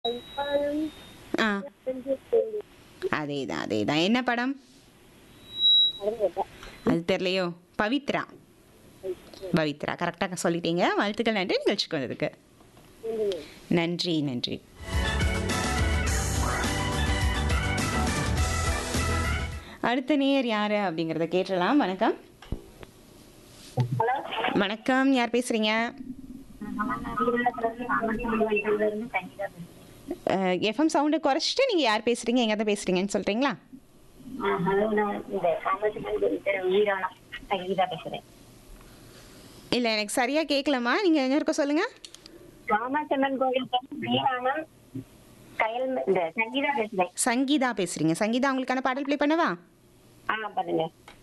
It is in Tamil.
ஆ அதே தான் அதே தான் என்ன படம் அது தெரியலையோ பவித்ரா பவித்ரா கரெக்டாக சொல்லிட்டீங்க வாழ்த்துக்கள் நன்றி நிகழ்ச்சிக்கு வந்ததுக்கு நன்றி நன்றி அடுத்த நேயர் யாரு அப்படிங்கிறத கேட்டலாம் வணக்கம் ஹலோ வணக்கம் யார் பேசுறீங்க எஃப்எம் சவுண்டை குறைச்சிட்டு நீங்கள் யார் பேசுறீங்க எங்கே தான் பேசுறீங்கன்னு சொல்கிறீங்களா ஹலோ நான் இந்த காமராஜர் தெரு வீராணம் சங்கீதா பேசுறேன் இல்லை எனக்கு சரியாக கேட்கலம்மா நீங்கள் எங்கே இருக்க சொல்லுங்கள் காமாட்சம்மன் கோவில் வீராணம் கயல் இந்த சங்கீதா பேசுறேன் சங்கீதா பேசுறீங்க சங்கீதா உங்களுக்கான பாடல் ப்ளே பண்ணவா ஆ பண்ணுங்க